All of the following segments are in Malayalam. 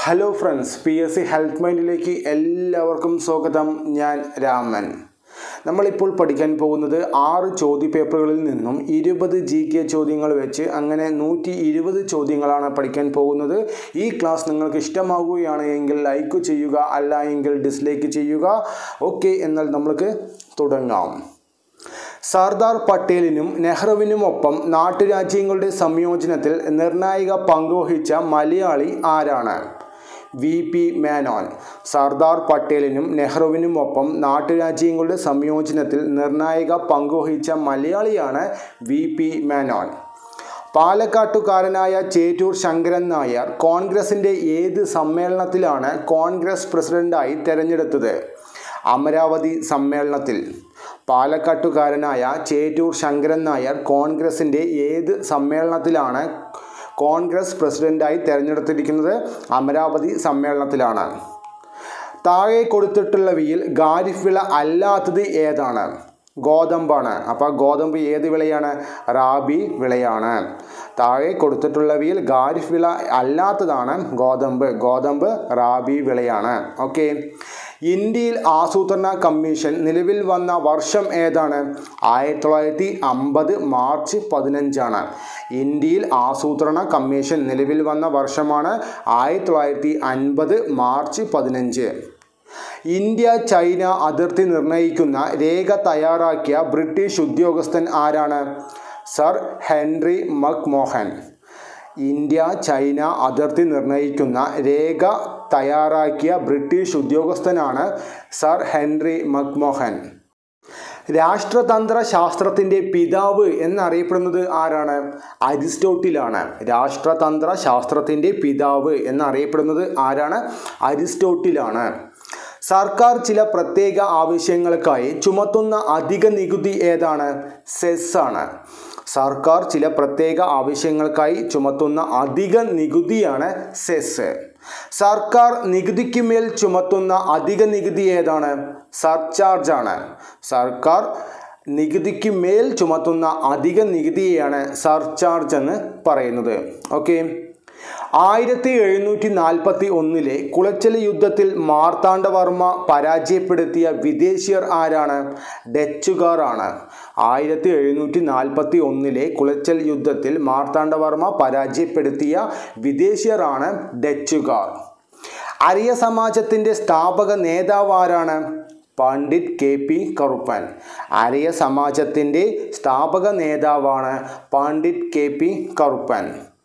hello friends P S C health മൈൻഡിലേക്ക് എല്ലാവർക്കും സ്വാഗതം ഞാൻ രാമൻ നമ്മളിപ്പോൾ പഠിക്കാൻ പോകുന്നത് ആറ് ചോദ്യപേപ്പറുകളിൽ നിന്നും ഇരുപത് ജി കെ ചോദ്യങ്ങൾ വെച്ച് അങ്ങനെ നൂറ്റി ഇരുപത് ചോദ്യങ്ങളാണ് പഠിക്കാൻ പോകുന്നത് ഈ ക്ലാസ് നിങ്ങൾക്ക് ഇഷ്ടമാകുകയാണ് എങ്കിൽ ലൈക്ക് ചെയ്യുക അല്ല എങ്കിൽ ഡിസ്ലൈക്ക് ചെയ്യുക ഓക്കെ എന്നാൽ നമ്മൾക്ക് തുടങ്ങാം സർദാർ പട്ടേലിനും നെഹ്റുവിനുമൊപ്പം നാട്ടുരാജ്യങ്ങളുടെ സംയോജനത്തിൽ നിർണായക പങ്കുവഹിച്ച മലയാളി ആരാണ് വി പി മേനോൻ സർദാർ പട്ടേലിനും നെഹ്റുവിനുമൊപ്പം നാട്ടുരാജ്യങ്ങളുടെ സംയോജനത്തിൽ നിർണായക പങ്കുവഹിച്ച മലയാളിയാണ് വി പി മേനോൻ പാലക്കാട്ടുകാരനായ ചേറ്റൂർ ശങ്കരൻ നായർ കോൺഗ്രസിൻ്റെ ഏത് സമ്മേളനത്തിലാണ് കോൺഗ്രസ് പ്രസിഡന്റായി തെരഞ്ഞെടുത്തത് അമരാവതി സമ്മേളനത്തിൽ പാലക്കാട്ടുകാരനായ ചേറ്റൂർ ശങ്കരൻ നായർ കോൺഗ്രസിൻ്റെ ഏത് സമ്മേളനത്തിലാണ് കോൺഗ്രസ് പ്രസിഡന്റായി തെരഞ്ഞെടുത്തിരിക്കുന്നത് അമരാവതി സമ്മേളനത്തിലാണ് താഴെ കൊടുത്തിട്ടുള്ളവയിൽ ഖാരിഫ് വിള അല്ലാത്തത് ഏതാണ് ഗോതമ്പാണ് അപ്പോൾ ഗോതമ്പ് ഏത് വിളയാണ് റാബി വിളയാണ് താഴെ കൊടുത്തിട്ടുള്ളവയിൽ ഖാരിഫ് വിള അല്ലാത്തതാണ് ഗോതമ്പ് ഗോതമ്പ് റാബി വിളയാണ് ഓക്കെ ഇന്ത്യയിൽ ആസൂത്രണ കമ്മീഷൻ നിലവിൽ വന്ന വർഷം ഏതാണ് ആയിരത്തി തൊള്ളായിരത്തി അമ്പത് മാർച്ച് പതിനഞ്ചാണ് ഇന്ത്യയിൽ ആസൂത്രണ കമ്മീഷൻ നിലവിൽ വന്ന വർഷമാണ് ആയിരത്തി തൊള്ളായിരത്തി അൻപത് മാർച്ച് പതിനഞ്ച് ഇന്ത്യ ചൈന അതിർത്തി നിർണ്ണയിക്കുന്ന രേഖ തയ്യാറാക്കിയ ബ്രിട്ടീഷ് ഉദ്യോഗസ്ഥൻ ആരാണ് sir Henry McMahon India China അതിർത്തി നിർണ്ണയിക്കുന്ന രേഖ തയ്യാറാക്കിയ ബ്രിട്ടീഷ് ഉദ്യോഗസ്ഥനാണ് സർ ഹെൻറി മക്മോഹൻ രാഷ്ട്രതന്ത്ര ശാസ്ത്രത്തിൻ്റെ പിതാവ് എന്നറിയപ്പെടുന്നത് ആരാണ് അരിസ്റ്റോട്ടിലാണ് രാഷ്ട്രതന്ത്ര ശാസ്ത്രത്തിൻ്റെ പിതാവ് എന്നറിയപ്പെടുന്നത് ആരാണ് അരിസ്റ്റോട്ടിലാണ് സർക്കാർ ചില പ്രത്യേക ആവശ്യങ്ങൾക്കായി ചുമത്തുന്ന അധിക നികുതി ഏതാണ് സെസ് ആണ് സർക്കാർ ചില പ്രത്യേക ആവശ്യങ്ങൾക്കായി ചുമത്തുന്ന അധിക നികുതിയാണ് സെസ് സർക്കാർ നികുതിക്ക് മേൽ ചുമത്തുന്ന അധിക നികുതി ഏതാണ് സർചാർജ് ആണ് സർക്കാർ നികുതിക്ക് മേൽ ചുമത്തുന്ന അധിക നികുതിയെയാണ് സർചാർജ് എന്ന് പറയുന്നത് ഓക്കെ ആയിരത്തി എഴുന്നൂറ്റി നാൽപ്പത്തി ഒന്നിലെ കുളച്ചൽ യുദ്ധത്തിൽ മാർത്താണ്ഡവർമ്മ പരാജയപ്പെടുത്തിയ വിദേശീയർ ആരാണ് ഡച്ചുകാർ ആണ് ആയിരത്തി എഴുന്നൂറ്റി നാൽപ്പത്തി ഒന്നിലെ കുളച്ചൽ യുദ്ധത്തിൽ മാർത്താണ്ഡവർമ്മ പരാജയപ്പെടുത്തിയ വിദേശീയരാണ് ഡച്ചുകാർ അരിയ സമാജത്തിൻ്റെ സ്ഥാപക നേതാവ് ആരാണ് പണ്ഡിറ്റ് കെ പി കറുപ്പൻ ആര്യ സമാജത്തിൻ്റെ സ്ഥാപക നേതാവാണ് പണ്ഡിറ്റ് കെ പി കറുപ്പൻ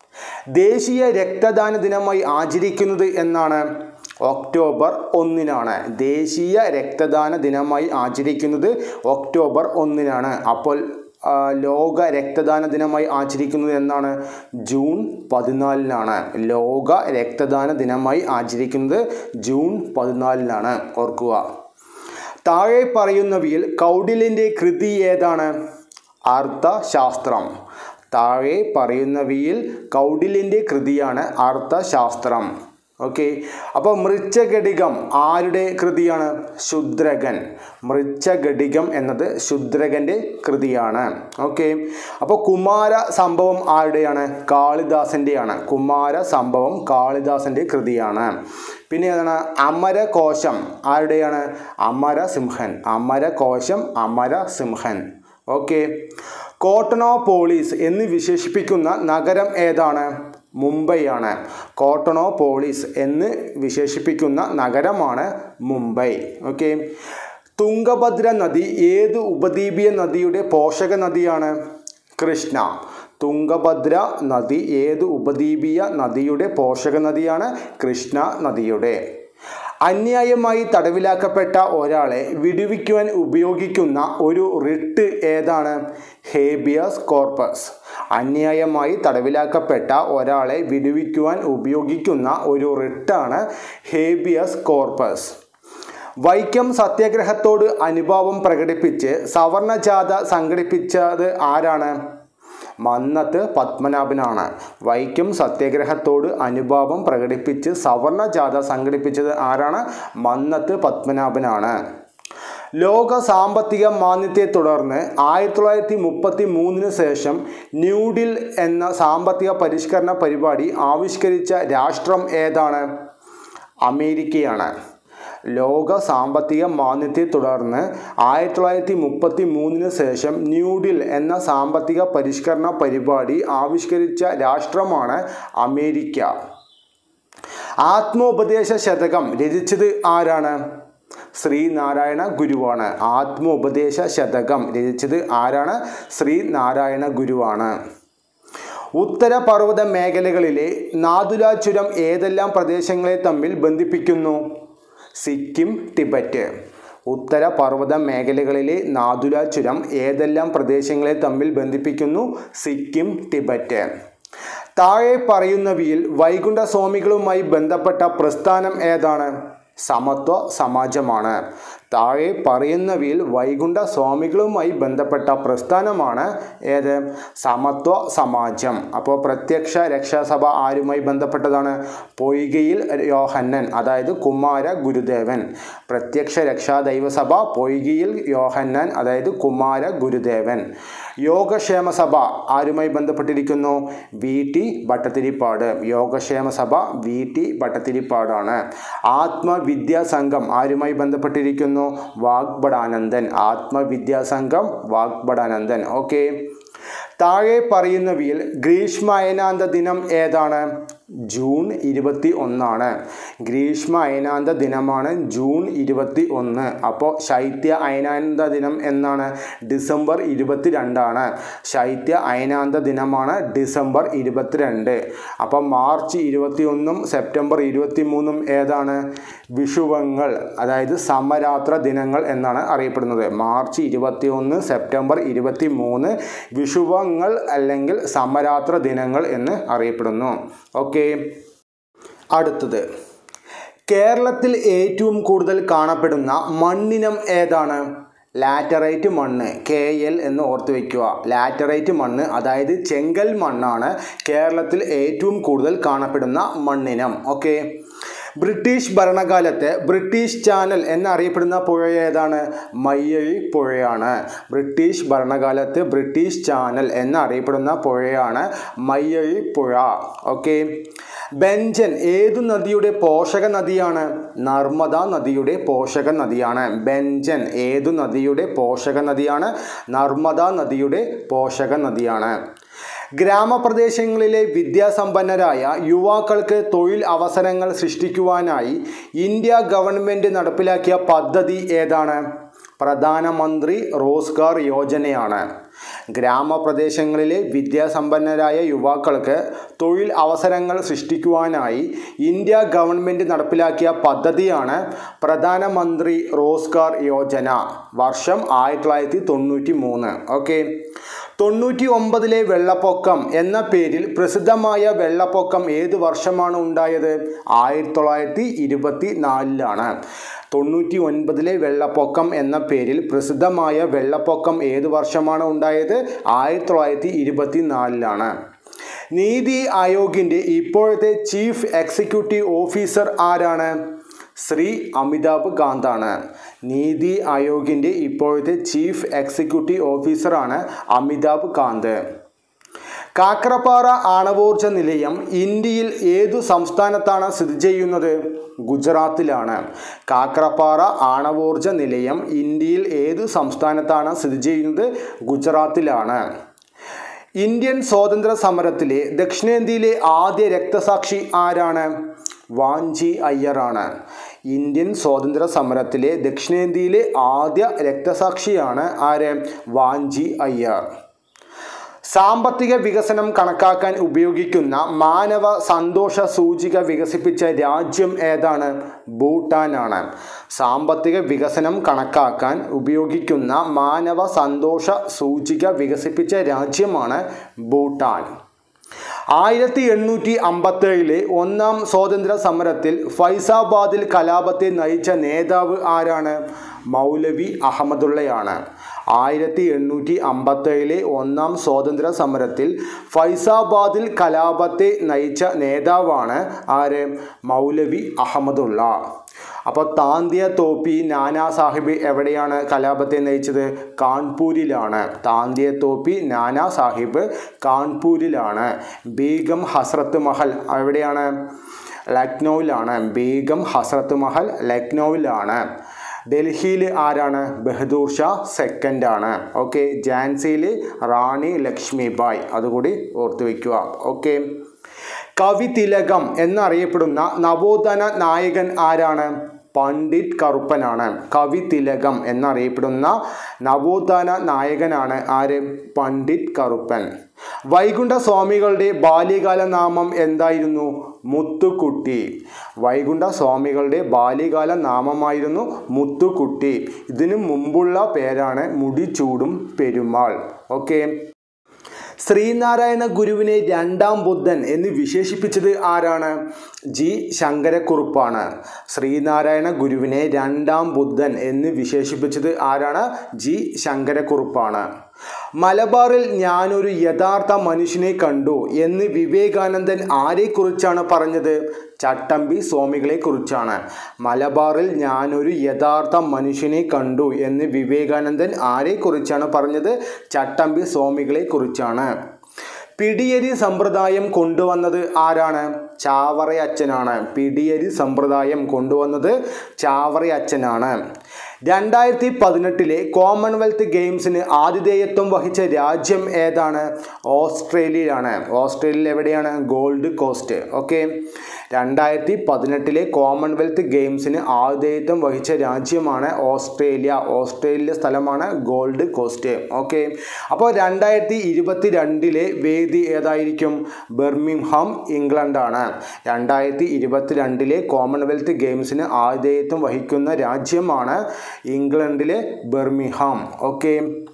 ദേശീയ രക്തദാന ദിനമായി ആചരിക്കുന്നത് എന്നാണ് ഒക്ടോബർ ഒന്നിനാണ് ദേശീയ രക്തദാന ദിനമായി ആചരിക്കുന്നത് ഒക്ടോബർ ഒന്നിനാണ് അപ്പോൾ ആ, ലോക രക്തദാന ദിനമായി ആചരിക്കുന്നത് എന്നാണ് ജൂൺ പതിനാലിനാണ് ലോക രക്തദാന ദിനമായി ആചരിക്കുന്നത് ജൂൺ പതിനാലിനാണ് ഓർക്കുക താഴെ പറയുന്നവയിൽ കൗടില്യൻ്റെ കൃതി ഏതാണ് അർത്ഥശാസ്ത്രം താഴെ പറയുന്നവയിൽ കൗടില്യൻ്റെ കൃതിയാണ് അർത്ഥശാസ്ത്രം ഓക്കെ അപ്പോൾ മൃച്ഛഘടികം ആരുടെ കൃതിയാണ് ശുദ്രകൻ മൃച്ഛഘടികം എന്നത് ശുദ്രകൻ്റെ കൃതിയാണ് ഓക്കെ അപ്പോൾ കുമാര സംഭവം ആരുടെയാണ് കാളിദാസൻ്റെയാണ് കുമാര സംഭവം കാളിദാസൻ്റെ കൃതിയാണ് പിന്നെ ഏതാണ് അമരകോശം ആരുടെയാണ് അമരസിംഹൻ അമരകോശം അമരസിംഹൻ ഓക്കെ കോട്ടണോപോളിസ് എന്ന് വിശേഷിപ്പിക്കുന്ന നഗരം ഏതാണ് മുംബൈയാണ് കോട്ടണോപോളിസ് എന്ന് വിശേഷിപ്പിക്കുന്ന നഗരമാണ് മുംബൈ ഓക്കെ തുംഗഭദ്ര നദി ഏത് ഉപദ്വീപീയ നദിയുടെ പോഷക നദിയാണ് കൃഷ്ണ തുംഗഭദ്ര നദി ഏത് ഉപദ്വീപീയ നദിയുടെ പോഷക നദിയാണ് കൃഷ്ണ നദിയുടെ അന്യായമായി തടവിലാക്കപ്പെട്ട ഒരാളെ വിടുവിക്കുവാൻ ഉപയോഗിക്കുന്ന ഒരു റിട്ട് ഏതാണ് ഹേബിയസ് കോർപ്പസ് അന്യായമായി തടവിലാക്കപ്പെട്ട ഒരാളെ വിടുവിക്കുവാൻ ഉപയോഗിക്കുന്ന ഒരു റിട്ടാണ് ഹേബിയസ് കോർപ്പസ് വൈക്കം സത്യാഗ്രഹത്തോട് അനുഭാവം പ്രകടിപ്പിച്ച് സവർണജാഥ സംഘടിപ്പിച്ചത് ആരാണ് മന്നത്ത് പത്മനാഭനാണ് വൈക്കം സത്യാഗ്രഹത്തോട് അനുഭാവം പ്രകടിപ്പിച്ച് സവർണ ജാഥ സംഘടിപ്പിച്ചത് ആരാണ് മന്നത്ത് പത്മനാഭനാണ് ലോക സാമ്പത്തിക മാന്ദ്യത്തെ തുടർന്ന് ആയിരത്തി തൊള്ളായിരത്തി മുപ്പത്തി മൂന്നിന് ശേഷം ന്യൂഡിൽ എന്ന സാമ്പത്തിക പരിഷ്കരണ പരിപാടി ആവിഷ്കരിച്ച രാഷ്ട്രം ഏതാണ് അമേരിക്കയാണ് ലോക സാമ്പത്തിക മാന്ദ്യത്തെ തുടർന്ന് ആയിരത്തി തൊള്ളായിരത്തി മുപ്പത്തി മൂന്നിന് ശേഷം ന്യൂഡിൽ എന്ന സാമ്പത്തിക പരിഷ്കരണ പരിപാടി ആവിഷ്കരിച്ച രാഷ്ട്രമാണ് അമേരിക്ക ആത്മോപദേശ ശതകം രചിച്ചത് ആരാണ് ശ്രീനാരായണ ഗുരുവാണ് ആത്മോപദേശ ശതകം രചിച്ചത് ആരാണ് ശ്രീനാരായണ ഗുരുവാണ് ഉത്തരപർവ്വത മേഖലകളിലെ നാദുല ചുരം ഏതെല്ലാം പ്രദേശങ്ങളെ തമ്മിൽ ബന്ധിപ്പിക്കുന്നു സിക്കിം ടിബറ്റ് ഉത്തര പർവ്വത മേഖലകളിലെ നാദുല ചുരം ഏതെല്ലാം പ്രദേശങ്ങളെ തമ്മിൽ ബന്ധിപ്പിക്കുന്നു സിക്കിം ടിബറ്റ് താഴെ പറയുന്നവയിൽ വൈകുണ്ഠ സ്വാമികളുമായി ബന്ധപ്പെട്ട പ്രസ്ഥാനം ഏതാണ് സമത്വ സമാജമാണ് താഴെ പറയുന്നവയിൽ വൈകുണ്ഠ സ്വാമികളുമായി ബന്ധപ്പെട്ട പ്രസ്ഥാനമാണ് ഏത് സമത്വ സമാജം അപ്പോൾ പ്രത്യക്ഷ രക്ഷാസഭ ആരുമായി ബന്ധപ്പെട്ടതാണ് പൊയ്കയിൽ യോഹന്നൻ അതായത് കുമാര ഗുരുദേവൻ പ്രത്യക്ഷ രക്ഷാ ദൈവസഭ പൊയ്കയിൽ യോഹന്നൻ അതായത് കുമാര ഗുരുദേവൻ യോഗക്ഷേമ സഭ ആരുമായി ബന്ധപ്പെട്ടിരിക്കുന്നു വി ടി ഭട്ടത്തിരിപ്പാട് യോഗക്ഷേമ സഭ വി ടി ഭട്ടത്തിരിപ്പാടാണ് ആത്മവിദ്യാ സംഘം ആരുമായി ബന്ധപ്പെട്ടിരിക്കുന്നു വാഗ്ബടാനന്ദൻ ആത്മവിദ്യാ സംഘം വാഗ്ബടാനന്ദൻ ഓക്കെ താഴെ പറയുന്നവയിൽ ഗ്രീഷ്മ അയനാന്ത ദിനം ഏതാണ് ജൂൺ ഇരുപത്തി ഒന്നാണ് ഗ്രീഷ്മ അയനാന്ത ദിനമാണ് ജൂൺ ഇരുപത്തി ഒന്ന് അപ്പോൾ ശൈത്യ അയനാന്ത ദിനം എന്നാണ് ഡിസംബർ ഇരുപത്തി രണ്ടാണ് ശൈത്യ അയനാന്ത ദിനമാണ് ഡിസംബർ ഇരുപത്തിരണ്ട് അപ്പോൾ മാർച്ച് ഇരുപത്തി ഒന്നും സെപ്റ്റംബർ ഇരുപത്തി മൂന്നും ഏതാണ് വിഷുവങ്ങൾ അതായത് സമരാത്ര ദിനങ്ങൾ എന്നാണ് അറിയപ്പെടുന്നത് മാർച്ച് ഇരുപത്തി ഒന്ന് സെപ്റ്റംബർ ഇരുപത്തി മൂന്ന് വിഷുവങ്ങൾ അല്ലെങ്കിൽ സമരാത്ര ദിനങ്ങൾ എന്ന് അറിയപ്പെടുന്നു ഓക്കെ അടുത്തത് കേരളത്തിൽ ഏറ്റവും കൂടുതൽ കാണപ്പെടുന്ന മണ്ണിനം ഏതാണ് ലാറ്ററൈറ്റ് മണ്ണ് കെ എൽ എന്ന് ഓർത്ത് വയ്ക്കുക ലാറ്ററൈറ്റ് മണ്ണ് അതായത് ചെങ്കൽ മണ്ണാണ് കേരളത്തിൽ ഏറ്റവും കൂടുതൽ കാണപ്പെടുന്ന മണ്ണിനം ഓക്കെ ബ്രിട്ടീഷ് ഭരണകാലത്ത് ബ്രിട്ടീഷ് ചാനൽ എന്നറിയപ്പെടുന്ന പുഴ ഏതാണ് മയ്യഴി പുഴയാണ് ബ്രിട്ടീഷ് ഭരണകാലത്ത് ബ്രിട്ടീഷ് ചാനൽ എന്നറിയപ്പെടുന്ന പുഴയാണ് മയ്യഴി പുഴ ഓക്കെ ബെഞ്ചൻ ഏതു നദിയുടെ പോഷക നദിയാണ് നർമ്മദ നദിയുടെ പോഷക നദിയാണ് ബെഞ്ചൻ ഏതു നദിയുടെ പോഷക നദിയാണ് നർമ്മദ നദിയുടെ പോഷക നദിയാണ് ഗ്രാമപ്രദേശങ്ങളിലെ വിദ്യാസമ്പന്നരായ യുവാക്കൾക്ക് തൊഴിൽ അവസരങ്ങൾ സൃഷ്ടിക്കുവാനായി ഇന്ത്യ ഗവൺമെൻറ് നടപ്പിലാക്കിയ പദ്ധതി ഏതാണ് പ്രധാനമന്ത്രി റോസ്ഗാർ യോജനയാണ് ഗ്രാമപ്രദേശങ്ങളിലെ വിദ്യാസമ്പന്നരായ യുവാക്കൾക്ക് തൊഴിൽ അവസരങ്ങൾ സൃഷ്ടിക്കുവാനായി ഇന്ത്യ ഗവൺമെൻറ് നടപ്പിലാക്കിയ പദ്ധതിയാണ് പ്രധാനമന്ത്രി റോസ്ഗാർ യോജന വർഷം ആയിരത്തി തൊള്ളായിരത്തി തൊണ്ണൂറ്റി മൂന്ന് ഓക്കെ തൊണ്ണൂറ്റി ഒമ്പതിലെ വെള്ളപ്പൊക്കം എന്ന പേരിൽ പ്രസിദ്ധമായ വെള്ളപ്പൊക്കം ഏത് വർഷമാണ് ഉണ്ടായത് ആയിരത്തി തൊള്ളായിരത്തി ഇരുപത്തി നാലിലാണ് തൊണ്ണൂറ്റി ഒൻപതിലെ വെള്ളപ്പൊക്കം എന്ന പേരിൽ പ്രസിദ്ധമായ വെള്ളപ്പൊക്കം ഏത് വർഷമാണ് ഉണ്ടായത് ആയിരത്തി തൊള്ളായിരത്തി ഇരുപത്തി നാലിലാണ് നീതി ആയോഗിൻ്റെ ഇപ്പോഴത്തെ ചീഫ് എക്സിക്യൂട്ടീവ് ഓഫീസർ ആരാണ് ശ്രീ അമിതാഭ് കാന്താണ് നീതി ആയോഗിൻ്റെ ഇപ്പോഴത്തെ ചീഫ് എക്സിക്യൂട്ടീവ് ഓഫീസറാണ് അമിതാഭ് കാന്ത് കാക്രപ്പാറ ആണവോർജ നിലയം ഇന്ത്യയിൽ ഏതു സംസ്ഥാനത്താണ് സ്ഥിതി ചെയ്യുന്നത് ഗുജറാത്തിലാണ് കാക്രപ്പാറ ആണവോർജ നിലയം ഇന്ത്യയിൽ ഏതു സംസ്ഥാനത്താണ് സ്ഥിതി ചെയ്യുന്നത് ഗുജറാത്തിലാണ് ഇന്ത്യൻ സ്വാതന്ത്ര്യ സമരത്തിലെ ദക്ഷിണേന്ത്യയിലെ ആദ്യ രക്തസാക്ഷി ആരാണ് വാഞ്ചി അയ്യറാണ് ഇന്ത്യൻ സ്വാതന്ത്ര്യ സമരത്തിലെ ദക്ഷിണേന്ത്യയിലെ ആദ്യ രക്തസാക്ഷിയാണ് ആര് വാഞ്ചി അയ്യർ സാമ്പത്തിക വികസനം കണക്കാക്കാൻ ഉപയോഗിക്കുന്ന മാനവ സന്തോഷ സൂചിക വികസിപ്പിച്ച രാജ്യം ഏതാണ് ഭൂട്ടാനാണ് സാമ്പത്തിക വികസനം കണക്കാക്കാൻ ഉപയോഗിക്കുന്ന മാനവ സന്തോഷ സൂചിക വികസിപ്പിച്ച രാജ്യമാണ് ഭൂട്ടാൻ ആയിരത്തി എണ്ണൂറ്റി അമ്പത്തേഴിലെ ഒന്നാം സ്വാതന്ത്ര്യ സമരത്തിൽ ഫൈസാബാദിൽ കലാപത്തെ നയിച്ച നേതാവ് ആരാണ് മൗലവി അഹമ്മദുള്ളയാണ് ആയിരത്തി എണ്ണൂറ്റി അമ്പത്തേഴിലെ ഒന്നാം സ്വാതന്ത്ര്യ സമരത്തിൽ ഫൈസാബാദിൽ കലാപത്തെ നയിച്ച നേതാവാണ് ആര് മൗലവി അഹമ്മദുള്ള അപ്പോൾ താന്തിയ തോപ്പി നാനാ സാഹിബ് എവിടെയാണ് കലാപത്തെ നയിച്ചത് കാൺപൂരിലാണ് താന്തിയ തോപ്പി നാനാ സാഹിബ് കാൺപൂരിലാണ് ബീഗം ഹസ്രത്ത് മഹൽ എവിടെയാണ് ലക്നൗവിലാണ് ബീഗം ഹസ്രത്ത് മഹൽ ലക്നൗവിലാണ് ഡൽഹിയിൽ ആരാണ് ബഹദൂർ ഷാ സെക്കൻഡ് ആണ് ഓക്കെ ഝാൻസിയിൽ റാണി ലക്ഷ്മിബായ് അതുകൂടി ഓർത്തു വയ്ക്കുക ഓക്കെ കവി തിലകം എന്നറിയപ്പെടുന്ന നവോത്ഥാന നായകൻ ആരാണ് പണ്ഡിറ്റ് കറുപ്പനാണ് കവി തിലകം എന്നറിയപ്പെടുന്ന നവോത്ഥാന നായകനാണ് ആര് പണ്ഡിറ്റ് കറുപ്പൻ വൈകുണ്ഠ സ്വാമികളുടെ ബാല്യകാല നാമം എന്തായിരുന്നു മുത്തുക്കുട്ടി വൈകുണ്ഠ സ്വാമികളുടെ ബാല്യകാല നാമമായിരുന്നു മുത്തുക്കുട്ടി ഇതിനു മുമ്പുള്ള പേരാണ് മുടിച്ചൂടും പെരുമാൾ ഓക്കെ ശ്രീനാരായണ ഗുരുവിനെ രണ്ടാം ബുദ്ധൻ എന്ന് വിശേഷിപ്പിച്ചത് ആരാണ് ജി ശങ്കരക്കുറുപ്പാണ് ശ്രീനാരായണ ഗുരുവിനെ രണ്ടാം ബുദ്ധൻ എന്ന് വിശേഷിപ്പിച്ചത് ആരാണ് ജി ശങ്കരക്കുറുപ്പാണ് മലബാറിൽ ഞാനൊരു യഥാർത്ഥ മനുഷ്യനെ കണ്ടു എന്ന് വിവേകാനന്ദൻ ആരെക്കുറിച്ചാണ് പറഞ്ഞത് ചട്ടമ്പി സ്വാമികളെ കുറിച്ചാണ് മലബാറിൽ ഞാനൊരു യഥാർത്ഥ മനുഷ്യനെ കണ്ടു എന്ന് വിവേകാനന്ദൻ ആരെക്കുറിച്ചാണ് പറഞ്ഞത് ചട്ടമ്പി സ്വാമികളെ കുറിച്ചാണ് പിടിയരി സമ്പ്രദായം കൊണ്ടുവന്നത് ആരാണ് ചാവറയച്ചനാണ് പിടിയരി സമ്പ്രദായം കൊണ്ടുവന്നത് ചാവറയച്ചനാണ് രണ്ടായിരത്തി പതിനെട്ടിലെ കോമൺവെൽത്ത് ഗെയിംസിന് ആതിഥേയത്വം വഹിച്ച രാജ്യം ഏതാണ് ഓസ്ട്രേലിയയാണ് ഓസ്ട്രേലിയ എവിടെയാണ് ഗോൾഡ് കോസ്റ്റ് ഓക്കെ രണ്ടായിരത്തി പതിനെട്ടിലെ കോമൺവെൽത്ത് ഗെയിംസിന് ആതിഥേയത്വം വഹിച്ച രാജ്യമാണ് ഓസ്ട്രേലിയ ഓസ്ട്രേലിയ സ്ഥലമാണ് ഗോൾഡ് കോസ്റ്റ് ഓക്കെ അപ്പോൾ രണ്ടായിരത്തി ഇരുപത്തി രണ്ടിലെ വേദി ഏതായിരിക്കും ബെർമിംഹാം ഇംഗ്ലണ്ടാണ് രണ്ടായിരത്തി ഇരുപത്തിരണ്ടിലെ കോമൺവെൽത്ത് ഗെയിംസിന് ആതിഥേയത്വം വഹിക്കുന്ന രാജ്യമാണ് ഇംഗ്ലണ്ടിലെ ബെർമിംഹാം ഓക്കെ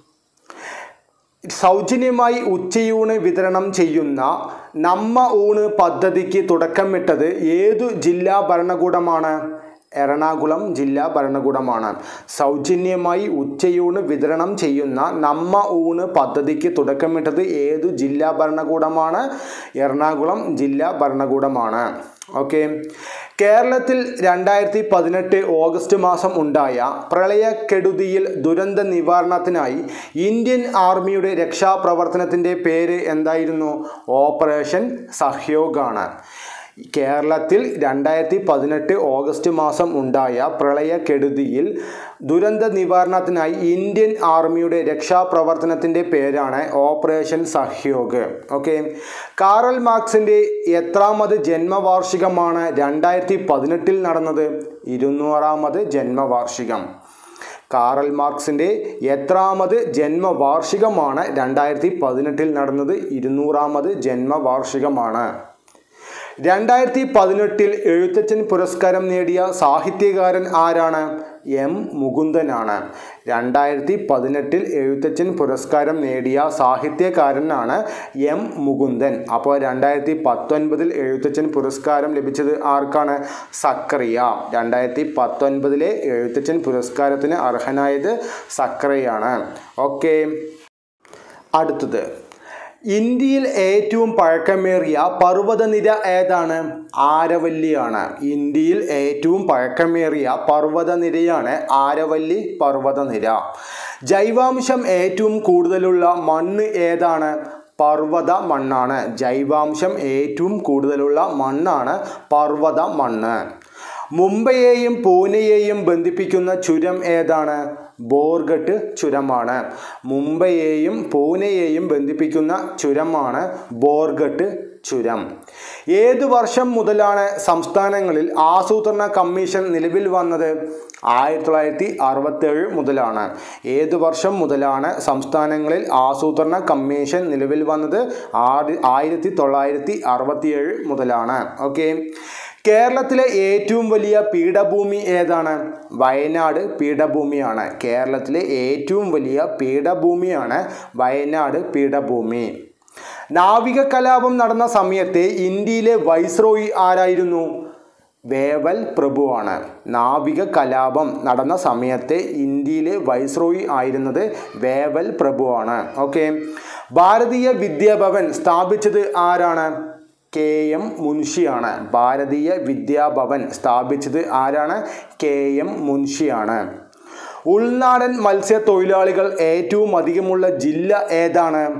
സൗജന്യമായി ഉച്ചയൂണ് വിതരണം ചെയ്യുന്ന നമ്മ ഊണ് പദ്ധതിക്ക് തുടക്കമിട്ടത് ഏതു ജില്ലാ ഭരണകൂടമാണ് എറണാകുളം ജില്ലാ ഭരണകൂടമാണ് സൗജന്യമായി ഉച്ചയൂണ് വിതരണം ചെയ്യുന്ന നമ്മ ഊണ് പദ്ധതിക്ക് തുടക്കമിട്ടത് ഏതു ജില്ലാ ഭരണകൂടമാണ് എറണാകുളം ജില്ലാ ഭരണകൂടമാണ് ഓക്കെ കേരളത്തിൽ രണ്ടായിരത്തി പതിനെട്ട് ഓഗസ്റ്റ് മാസം ഉണ്ടായ പ്രളയക്കെടുതിയിൽ ദുരന്ത നിവാരണത്തിനായി ഇന്ത്യൻ ആർമിയുടെ രക്ഷാപ്രവർത്തനത്തിൻ്റെ പേര് എന്തായിരുന്നു ഓപ്പറേഷൻ സഹയോഗാണ് കേരളത്തിൽ രണ്ടായിരത്തി പതിനെട്ട് ഓഗസ്റ്റ് മാസം ഉണ്ടായ പ്രളയക്കെടുതിയിൽ ദുരന്ത നിവാരണത്തിനായി ഇന്ത്യൻ ആർമിയുടെ രക്ഷാപ്രവർത്തനത്തിൻ്റെ പേരാണ് ഓപ്പറേഷൻ സഹ്യോഗ് ഓക്കെ കാറൽ മാർക്സിൻ്റെ എത്രാമത് ജന്മവാർഷികമാണ് രണ്ടായിരത്തി പതിനെട്ടിൽ നടന്നത് ഇരുന്നൂറാമത് ജന്മവാർഷികം കാറൽ മാർക്സിൻ്റെ എത്രാമത് ജന്മവാർഷികമാണ് രണ്ടായിരത്തി പതിനെട്ടിൽ നടന്നത് ഇരുന്നൂറാമത് ജന്മവാർഷികമാണ് രണ്ടായിരത്തി പതിനെട്ടിൽ എഴുത്തച്ഛൻ പുരസ്കാരം നേടിയ സാഹിത്യകാരൻ ആരാണ് എം മുകുന്ദനാണ് രണ്ടായിരത്തി പതിനെട്ടിൽ എഴുത്തച്ഛൻ പുരസ്കാരം നേടിയ സാഹിത്യകാരനാണ് എം മുകുന്ദൻ അപ്പോൾ രണ്ടായിരത്തി പത്തൊൻപതിൽ എഴുത്തച്ഛൻ പുരസ്കാരം ലഭിച്ചത് ആർക്കാണ് സക്കറിയ രണ്ടായിരത്തി പത്തൊൻപതിലെ എഴുത്തച്ഛൻ പുരസ്കാരത്തിന് അർഹനായത് സക്കറിയാണ് ഓക്കെ അടുത്തത് ഇന്ത്യയിൽ ഏറ്റവും പഴക്കമേറിയ പർവ്വതനിര ഏതാണ് ആരവല്ലിയാണ് ഇന്ത്യയിൽ ഏറ്റവും പഴക്കമേറിയ പർവ്വതനിരയാണ് ആരവല്ലി പർവ്വതനിര ജൈവാംശം ഏറ്റവും കൂടുതലുള്ള മണ്ണ് ഏതാണ് പർവ്വത മണ്ണാണ് ജൈവാംശം ഏറ്റവും കൂടുതലുള്ള മണ്ണാണ് പർവ്വത മണ്ണ് മുംബൈയെയും പൂനെയെയും ബന്ധിപ്പിക്കുന്ന ചുരം ഏതാണ് ബോർഗട്ട് ചുരമാണ് മുംബൈയെയും പൂനെയെയും ബന്ധിപ്പിക്കുന്ന ചുരമാണ് ബോർഗട്ട് ചുരം ഏതു വർഷം മുതലാണ് സംസ്ഥാനങ്ങളിൽ ആസൂത്രണ കമ്മീഷൻ നിലവിൽ വന്നത് ആയിരത്തി തൊള്ളായിരത്തി അറുപത്തേഴ് മുതലാണ് ഏതു വർഷം മുതലാണ് സംസ്ഥാനങ്ങളിൽ ആസൂത്രണ കമ്മീഷൻ നിലവിൽ വന്നത് ആറ് ആയിരത്തി തൊള്ളായിരത്തി അറുപത്തിയേഴ് മുതലാണ് ഓക്കെ കേരളത്തിലെ ഏറ്റവും വലിയ പീഠഭൂമി ഏതാണ് വയനാട് പീഠഭൂമിയാണ് കേരളത്തിലെ ഏറ്റവും വലിയ പീഠഭൂമിയാണ് വയനാട് പീഠഭൂമി നാവിക കലാപം നടന്ന സമയത്തെ ഇന്ത്യയിലെ വൈസ്രോയി ആരായിരുന്നു വേവൽ പ്രഭുവാണ് നാവിക കലാപം നടന്ന സമയത്തെ ഇന്ത്യയിലെ വൈസ്രോയി ആയിരുന്നത് വേവൽ പ്രഭുവാണ് ഓക്കെ ഭാരതീയ വിദ്യാഭവൻ സ്ഥാപിച്ചത് ആരാണ് കെ എം മുൻഷിയാണ് ഭാരതീയ വിദ്യാഭവൻ സ്ഥാപിച്ചത് ആരാണ് കെ എം മുൻഷിയാണ് ഉൾനാടൻ മത്സ്യത്തൊഴിലാളികൾ ഏറ്റവും അധികമുള്ള ജില്ല ഏതാണ്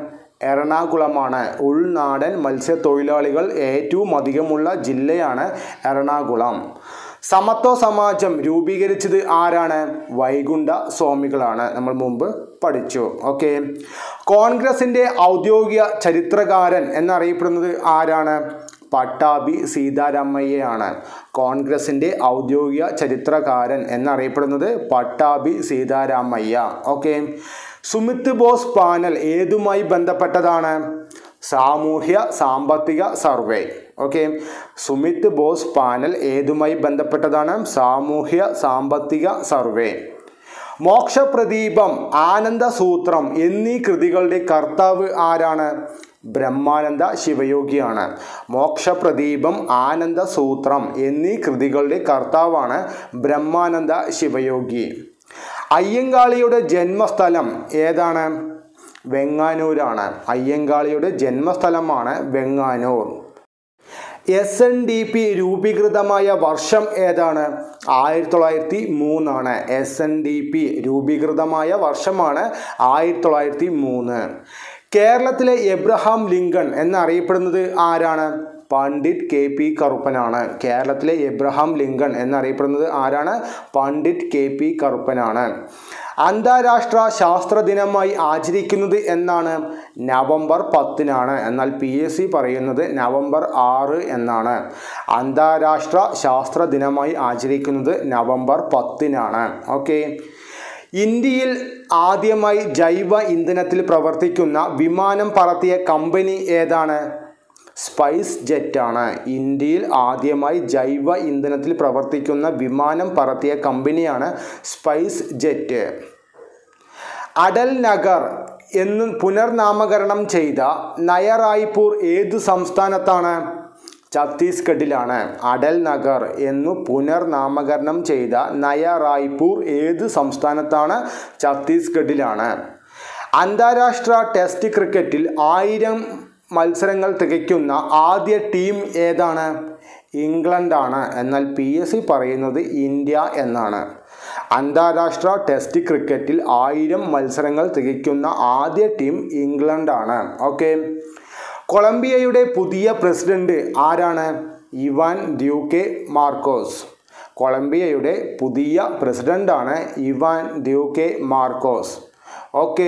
എറണാകുളമാണ് ഉൾനാടൻ മത്സ്യത്തൊഴിലാളികൾ ഏറ്റവും അധികമുള്ള ജില്ലയാണ് എറണാകുളം സമത്വ സമാജം രൂപീകരിച്ചത് ആരാണ് വൈകുണ്ഠ സ്വാമികളാണ് നമ്മൾ മുമ്പ് പഠിച്ചു ഓക്കെ കോൺഗ്രസിൻ്റെ ഔദ്യോഗിക ചരിത്രകാരൻ എന്നറിയപ്പെടുന്നത് ആരാണ് പട്ടാഭി സീതാരാമയ്യയാണ് കോൺഗ്രസിൻ്റെ ഔദ്യോഗിക ചരിത്രകാരൻ എന്നറിയപ്പെടുന്നത് പട്ടാഭി സീതാരാമയ്യ ഓക്കെ സുമിത് ബോസ് പാനൽ ഏതുമായി ബന്ധപ്പെട്ടതാണ് സാമൂഹ്യ സാമ്പത്തിക survey okay Sumit Bose panel ഏതുമായി ബന്ധപ്പെട്ടതാണ് സാമൂഹ്യ സാമ്പത്തിക സർവേ മോക്ഷപ്രദീപം ആനന്ദസൂത്രം എന്നീ കൃതികളുടെ കർത്താവ് ആരാണ് ബ്രഹ്മാനന്ദ ശിവയോഗിയാണ് മോക്ഷപ്രദീപം ആനന്ദസൂത്രം എന്നീ കൃതികളുടെ കർത്താവാണ് ബ്രഹ്മാനന്ദ ശിവയോഗി അയ്യങ്കാളിയുടെ ജന്മസ്ഥലം ഏതാണ് വെങ്ങാനൂരാണ് അയ്യങ്കാളിയുടെ ജന്മസ്ഥലമാണ് Venganoor S N D P രൂപീകൃതമായ വർഷം ഏതാണ് ആയിരത്തി തൊള്ളായിരത്തി മൂന്നാണ് എസ് എൻ ഡി പി രൂപീകൃതമായ വർഷമാണ് ആയിരത്തി തൊള്ളായിരത്തി മൂന്ന് കേരളത്തിലെ എബ്രഹാം ലിങ്കൺ എന്നറിയപ്പെടുന്നത് ആരാണ് പണ്ഡിറ്റ് കെ പി കറുപ്പനാണ് കേരളത്തിലെ എബ്രഹാം ലിങ്കൺ എന്നറിയപ്പെടുന്നത് ആരാണ് പണ്ഡിറ്റ് കെ പി കറുപ്പനാണ് അന്താരാഷ്ട്ര ശാസ്ത്ര ദിനമായി ആചരിക്കുന്നത് എന്നാണ് നവംബർ പത്തിനാണ് എന്നാൽ പി എസ് സി പറയുന്നത് നവംബർ ആറ് എന്നാണ് അന്താരാഷ്ട്ര ശാസ്ത്ര ദിനമായി ആചരിക്കുന്നത് നവംബർ പത്തിനാണ് ഓക്കെ ഇന്ത്യയിൽ ആദ്യമായി ജൈവ ഇന്ധനത്തിൽ പ്രവർത്തിക്കുന്ന വിമാനം പറത്തിയ കമ്പനി ഏതാണ് സ്പൈസ് ജെറ്റാണ് ഇന്ത്യയിൽ ആദ്യമായി ജൈവ ഇന്ധനത്തിൽ പ്രവർത്തിക്കുന്ന വിമാനം പറത്തിയ കമ്പനിയാണ് സ്പൈസ് ജെറ്റ് അടൽ നഗർ എന്ന് പുനർനാമകരണം ചെയ്ത നയറായ്പൂർ ഏതു സംസ്ഥാനത്താണ് ഛത്തീസ്ഗഡിലാണ് അടൽ നഗർ എന്നു പുനർനാമകരണം ചെയ്ത നയറായ്പൂർ ഏത് സംസ്ഥാനത്താണ് ഛത്തീസ്ഗഡിലാണ് അന്താരാഷ്ട്ര ടെസ്റ്റ് ക്രിക്കറ്റിൽ ആയിരം മത്സരങ്ങൾ തികയ്ക്കുന്ന ആദ്യ ടീം ഏതാണ് ഇംഗ്ലണ്ടാണ് എന്നാൽ പി എസ് സി പറയുന്നത് ഇന്ത്യ എന്നാണ് അന്താരാഷ്ട്ര ടെസ്റ്റ് ക്രിക്കറ്റിൽ ആയിരം മത്സരങ്ങൾ തികയ്ക്കുന്ന ആദ്യ ടീം ഇംഗ്ലണ്ടാണ് ഓക്കെ കൊളംബിയയുടെ പുതിയ പ്രസിഡന്റ് ആരാണ് ഇവാൻ ഡ്യൂക്കെ മാർക്കോസ് കൊളംബിയയുടെ പുതിയ പ്രസിഡന്റാണ് ഇവാൻ ഡ്യൂക്കെ മാർക്കോസ് ഓക്കെ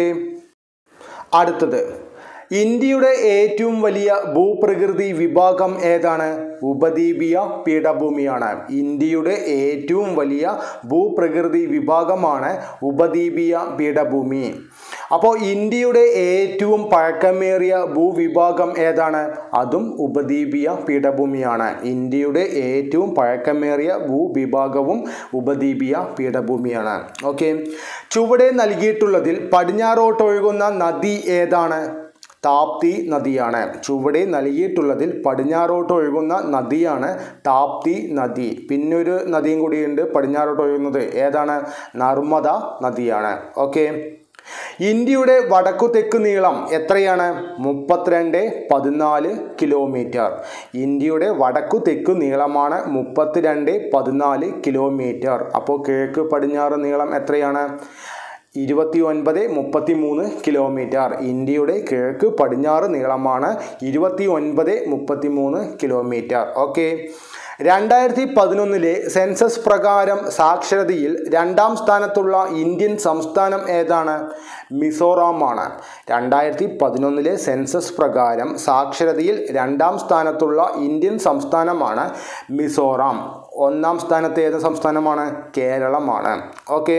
അടുത്തത് ഇന്ത്യയുടെ ഏറ്റവും വലിയ ഭൂപ്രകൃതി വിഭാഗം ഏതാണ് ഉപദ്വീപീയ പീഠഭൂമിയാണ് ഇന്ത്യയുടെ ഏറ്റവും വലിയ ഭൂപ്രകൃതി വിഭാഗമാണ് ഉപദ്വീപീയ പീഠഭൂമി അപ്പോൾ ഇന്ത്യയുടെ ഏറ്റവും പഴക്കമേറിയ ഭൂവിഭാഗം ഏതാണ് അതും ഉപദ്വീപീയ പീഠഭൂമിയാണ് ഇന്ത്യയുടെ ഏറ്റവും പഴക്കമേറിയ ഭൂവിഭാഗവും ഉപദ്വീപീയ പീഠഭൂമിയാണ് ഓക്കെ ചുവടെ നൽകിയിട്ടുള്ളതിൽ പടിഞ്ഞാറോട്ടൊഴുകുന്ന നദി ഏതാണ് താപ്തി നദിയാണ് ചുവടെ നൽകിയിട്ടുള്ളതിൽ പടിഞ്ഞാറോട്ട് ഒഴുകുന്ന നദിയാണ് താപ്തി നദി പിന്നൊരു നദിയും കൂടിയുണ്ട് പടിഞ്ഞാറോട്ട് ഒഴുകുന്നത് ഏതാണ് നർമ്മദ നദിയാണ് ഓക്കെ ഇന്ത്യയുടെ വടക്കു തെക്ക് നീളം എത്രയാണ് മുപ്പത്തിരണ്ട് പതിനാല് കിലോമീറ്റർ ഇന്ത്യയുടെ വടക്കു തെക്ക് നീളമാണ് മുപ്പത്തിരണ്ട് പതിനാല് കിലോമീറ്റർ അപ്പോൾ കിഴക്ക് പടിഞ്ഞാറ് നീളം എത്രയാണ് ഇരുപത്തി ഒൻപത് മുപ്പത്തി മൂന്ന് കിലോമീറ്റർ ഇന്ത്യയുടെ കിഴക്ക് പടിഞ്ഞാറ് നീളമാണ് ഇരുപത്തി ഒൻപത് മുപ്പത്തി മൂന്ന് കിലോമീറ്റർ ഓക്കെ രണ്ടായിരത്തി പതിനൊന്നിലെ സെൻസസ് പ്രകാരം സാക്ഷരതയിൽ രണ്ടാം സ്ഥാനത്തുള്ള ഇന്ത്യൻ സംസ്ഥാനം ഏതാണ് മിസോറാമാണ് രണ്ടായിരത്തി പതിനൊന്നിലെ സെൻസസ് പ്രകാരം സാക്ഷരതയിൽ രണ്ടാം സ്ഥാനത്തുള്ള ഇന്ത്യൻ സംസ്ഥാനമാണ് മിസോറാം ഒന്നാം സ്ഥാനത്ത് ഏത് സംസ്ഥാനമാണ് കേരളമാണ് ഓക്കെ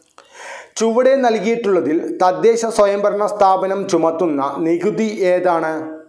ചുവടെ നൽകിയിട്ടുള്ളതിൽ തദ്ദേശ സ്വയംഭരണ സ്ഥാപനം ചുമത്തുന്ന നികുതി ഏതാണ്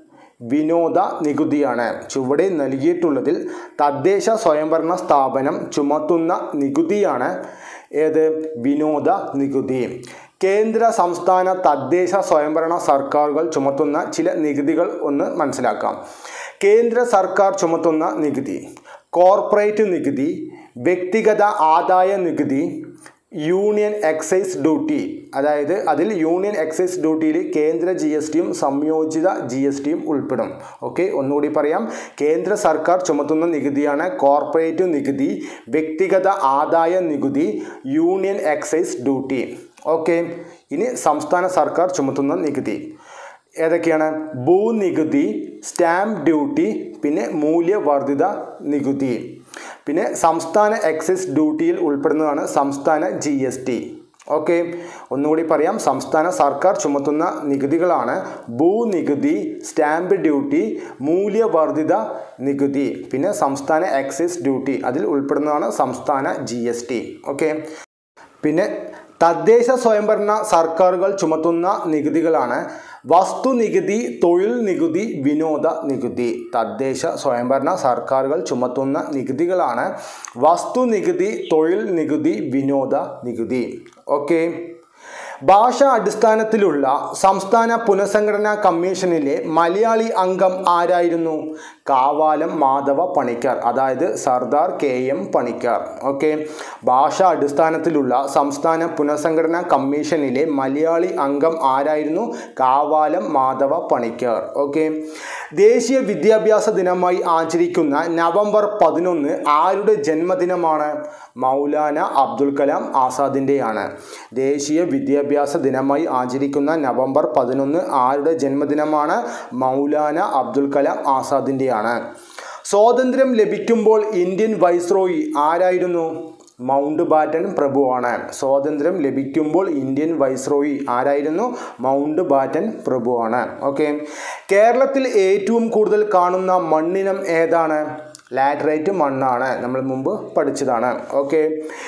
വിനോദ നികുതിയാണ് ചുവടെ നൽകിയിട്ടുള്ളതിൽ തദ്ദേശ സ്വയംഭരണ സ്ഥാപനം ചുമത്തുന്ന നികുതിയാണ് ഏത് വിനോദ നികുതി കേന്ദ്ര സംസ്ഥാന തദ്ദേശ സ്വയംഭരണ സർക്കാരുകൾ ചുമത്തുന്ന ചില നികുതികൾ ഒന്ന് മനസ്സിലാക്കാം കേന്ദ്ര സർക്കാർ ചുമത്തുന്ന നികുതി കോർപ്പറേറ്റ് നികുതി വ്യക്തിഗത ആദായ നികുതി യൂണിയൻ എക്സൈസ് ഡ്യൂട്ടി അതായത് അതിൽ യൂണിയൻ എക്സൈസ് ഡ്യൂട്ടിയിൽ കേന്ദ്ര ജി എസ് ടിയും സംയോജിത ജി എസ് ടിയും ഉൾപ്പെടും ഓക്കെ ഒന്നുകൂടി പറയാം കേന്ദ്ര സർക്കാർ ചുമത്തുന്ന നികുതിയാണ് കോർപ്പറേറ്റ് നികുതി വ്യക്തിഗത ആദായ നികുതി യൂണിയൻ എക്സൈസ് ഡ്യൂട്ടി ഓക്കെ ഇനി സംസ്ഥാന സർക്കാർ ചുമത്തുന്ന നികുതി ഏതൊക്കെയാണ് ഭൂനികുതി സ്റ്റാമ്പ് ഡ്യൂട്ടി പിന്നെ മൂല്യവർദ്ധിത നികുതി പിന്നെ സംസ്ഥാന എക്സൈസ് ഡ്യൂട്ടിയിൽ ഉൾപ്പെടുന്നതാണ് സംസ്ഥാന ജി എസ് ടി ഓക്കെ ഒന്നുകൂടി പറയാം സംസ്ഥാന സർക്കാർ ചുമത്തുന്ന നികുതികളാണ് ഭൂനികുതി സ്റ്റാമ്പ് ഡ്യൂട്ടി മൂല്യവർദ്ധിത നികുതി പിന്നെ സംസ്ഥാന എക്സൈസ് ഡ്യൂട്ടി അതിൽ ഉൾപ്പെടുന്നതാണ് സംസ്ഥാന ജി എസ് ടി ഓക്കെ പിന്നെ തദ്ദേശ സ്വയംഭരണ സർക്കാരുകൾ ചുമത്തുന്ന നികുതികളാണ് വസ്തുനികുതി തൊഴിൽ നികുതി വിനോദ നികുതി തദ്ദേശ സ്വയംഭരണ സർക്കാരുകൾ ചുമത്തുന്ന നികുതികളാണ് വസ്തുനികുതി തൊഴിൽ നികുതി വിനോദ നികുതി ഓക്കെ ഭാഷാ അടിസ്ഥാനത്തിലുള്ള സംസ്ഥാന പുനഃസംഘടനാ കമ്മീഷനിലെ മലയാളി അംഗം ആരായിരുന്നു കാവാലം മാധവ പണിക്കർ അതായത് Sardar K M Panikkar okay ഭാഷാ അടിസ്ഥാനത്തിലുള്ള സംസ്ഥാന പുനഃസംഘടനാ കമ്മീഷനിലെ മലയാളി അംഗം ആരായിരുന്നു കാവാലം മാധവ പണിക്കർ ഓക്കെ ദേശീയ വിദ്യാഭ്യാസ ദിനമായി ആചരിക്കുന്ന നവംബർ പതിനൊന്ന് ആരുടെ ജന്മദിനമാണ് മൗലാന അബ്ദുൽ കലാം ആസാദിൻ്റെയാണ് ദേശീയ വിദ്യാഭ്യാസ ദിനമായി ആചരിക്കുന്ന നവംബർ പതിനൊന്ന് ആരുടെ ജന്മദിനമാണ് മൗലാന അബ്ദുൽ കലാം ആസാദിൻ്റെയാണ് സ്വാതന്ത്ര്യം ലഭിക്കുമ്പോൾ ഇന്ത്യൻ വൈസ്രോയി ആരായിരുന്നു മൗണ്ട് ബാറ്റൻ പ്രഭുവാണ് സ്വാതന്ത്ര്യം ലഭിക്കുമ്പോൾ ഇന്ത്യൻ വൈസ്രോയി ആരായിരുന്നു മൗണ്ട് ബാറ്റൻ പ്രഭുവാണ് ഓക്കെ കേരളത്തിൽ ഏറ്റവും കൂടുതൽ കാണുന്ന മണ്ണിനം ഏതാണ് ലാറ്ററൈറ്റ് മണ്ണാണ് നമ്മൾ മുമ്പ് പഠിച്ചതാണ് ഓക്കെ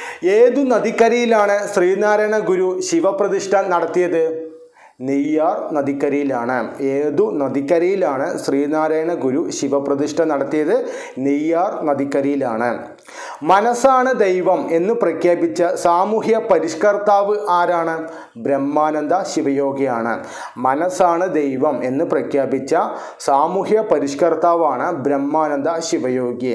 ഏതു നദിക്കരയിലാണ് ശ്രീനാരായണ ഗുരു ശിവപ്രതിഷ്ഠ നടത്തിയത് നെയ്യാർ നദിക്കരയിലാണ് ഏതു നദിക്കരയിലാണ് ശ്രീനാരായണ ഗുരു ശിവപ്രതിഷ്ഠ നടത്തിയത് നെയ്യാർ നദിക്കരയിലാണ് മനസ്സാണ് ദൈവം എന്ന് പ്രഖ്യാപിച്ച സാമൂഹ്യ പരിഷ്കർത്താവ് ആരാണ് ബ്രഹ്മാനന്ദ ശിവയോഗിയാണ് മനസ്സാണ് ദൈവം എന്ന് പ്രഖ്യാപിച്ച സാമൂഹ്യ പരിഷ്കർത്താവാണ് ബ്രഹ്മാനന്ദ ശിവയോഗി